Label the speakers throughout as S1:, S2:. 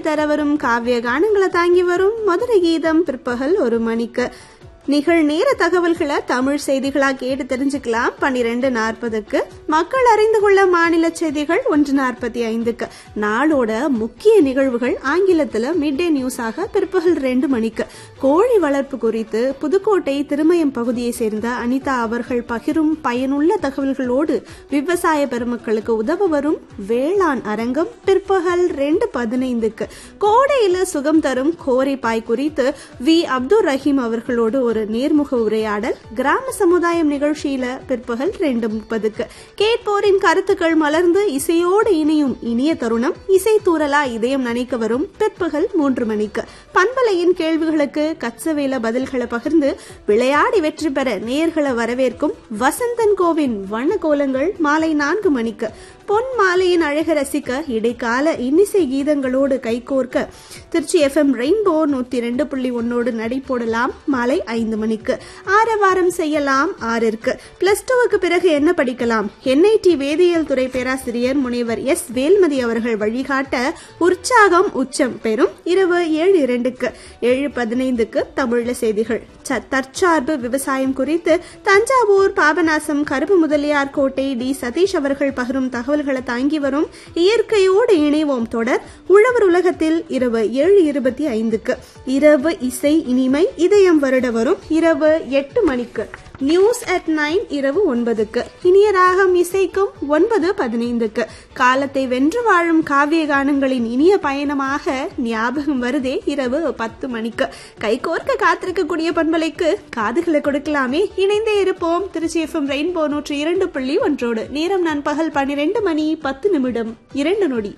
S1: தர வரும் காவிய கானங்களை தாங்கி வரும் மதுரை கீதம் பிற்பகல் ஒரு மணிக்கு நிகழ்நேர தகவல்களை தமிழ் செய்திகளா கேட்டு தெரிஞ்சுக்கலாம் பன்னிரெண்டு நாற்பதுக்கு மக்கள் அறிந்து கொள்ள மாநில செய்திகள் ஒன்று நாற்பத்தி ஐந்துக்கு நாளோட முக்கிய நிகழ்வுகள் ஆங்கிலத்துல மிட் டே நியூஸாக பிற்பகல் ரெண்டு மணிக்கு கோழி வளர்ப்பு குறித்து புதுக்கோட்டை திருமயம் பகுதியை சேர்ந்த அனிதா அவர்கள் பகிரும் பயனுள்ள தகவல்களோடு விவசாய பெருமக்களுக்கு உதவ வரும் வேளாண் அரங்கம் பிற்பகல் ரெண்டு பதினைந்துக்கு கோடையில சுகம் தரும் கோரைப்பாய் குறித்து வி அப்துல் ரஹீம் அவர்களோடு ஒரு நேர்முக உரையாடல் கிராம சமுதாயம் நிகழ்ச்சியில பிற்பகல் ரெண்டு முப்பதுக்கு கேட்போரின் கருத்துக்கள் மலர்ந்து இசையோடு இணையும் இனிய தருணம் இசை தூரலா இதயம் நினைக்க வரும் பிற்பகல் மூன்று மணிக்கு பண்பலையின் கேள்விகளுக்கு கச்சவேல பதில்களை பகிர்ந்து விளையாடி வெற்றி பெற நேர்களை வரவேற்கும் வசந்தன் கோவின் வண்ண கோலங்கள் மாலை நான்கு மணிக்கு பொன் மாலையின் அழக ரசிக்க இடைக்கால இன்னிசை கீதங்களோடு கைகோர்க்க திருச்சி எஃப்எம் ரெயின்போ நூத்தி ரெண்டு புள்ளி ஒன்னோடு நடை போடலாம் மாலை ஐந்து மணிக்கு ஆரவாரம் செய்யலாம் ஆறிற்கு பிளஸ் டூவுக்கு பிறகு என்ன படிக்கலாம் என்ஐடி வேதியியல் துறை பேராசிரியர் முனைவர் எஸ் வேல்மதி அவர்கள் வழிகாட்ட உற்சாகம் உச்சம் பெறும் இரவு ஏழு இரண்டுக்கு ஏழு பதினைந்துக்கு தமிழ்ல செய்திகள் ச- தற்சார்பு விவசாயம் குறித்து தஞ்சாவூர் பாபநாசம் கருப்பு முதலியார் கோட்டை டி சதீஷ் அவர்கள் பகிரும் தகவல்களை தாங்கி வரும் இயற்கையோடு இணைவோம் தொடர் உழவர் உலகத்தில் இரவு ஏழு இருபத்தி ஐந்துக்கு இரவு இசை இனிமை இதயம் வருட வரும் இரவு எட்டு மணிக்கு நியூஸ் அட் நைன் இரவு ஒன்பதுக்கு இனிய ராகம் இசைக்கும் ஒன்பது பதினைந்துக்கு காலத்தை வென்று வாழும் காவிய கானங்களின் இனிய பயணமாக ஞாபகம் வருதே இரவு பத்து மணிக்கு கைகோர்க்க காத்திருக்கக்கூடிய பண்பலைக்கு காதுகளை கொடுக்கலாமே இணைந்தே இருப்போம் திருச்சி எஃப்எம் ரெயின்போ நூற்றி இரண்டு புள்ளி ஒன்றோடு நேரம் நான் பகல் பன்னிரண்டு மணி பத்து நிமிடம் இரண்டு நொடி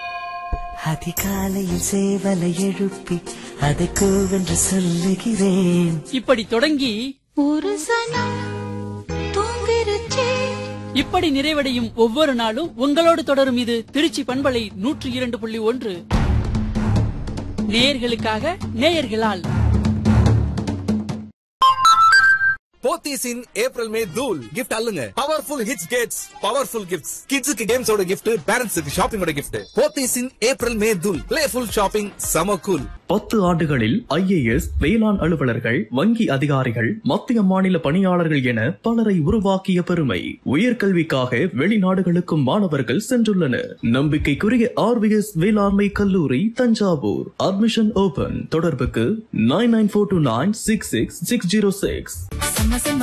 S2: அதிகாலையில் சேவலை எழுப்பி அதை கூவென்று சொல்லுகிறேன்
S3: இப்படி தொடங்கி
S4: ஒரு சனம் தூங்கிருச்சே
S3: இப்படி நிறைவடையும் ஒவ்வொரு நாளும் உங்களோடு தொடரும் இது திருச்சி பண்பலை நூற்றி இரண்டு புள்ளி ஒன்று நேயர்களுக்காக நேயர்களால்
S5: போத்தீஸ் இன் ஏப்ரல் மே தூல் கிஃப்ட் அல்லுங்க powerful hits gets powerful gifts கிட்ஸுக்கு கேம்ஸோட கிஃப்ட் பேரண்ட்ஸுக்கு ஷாப்பிங்கோட gift Pothys in April May தூல் பிளேஃபுல் ஷாப்பிங் சம கூல்
S6: பத்து ஆண்டுகளில் ஐஏஎஸ் வேளாண் அலுவலர்கள் வங்கி அதிகாரிகள் மத்திய மாநில பணியாளர்கள் என பலரை உருவாக்கிய பெருமை உயர்கல்விக்காக வெளிநாடுகளுக்கும் மாணவர்கள் சென்றுள்ளனர் நம்பிக்கைக்குரிய ஆர்விஎஸ் வேளாண்மை கல்லூரி தஞ்சாவூர் அட்மிஷன் ஓபன் தொடர்புக்கு nine nine four two nine six six six zero six
S4: செம்ம செம்ம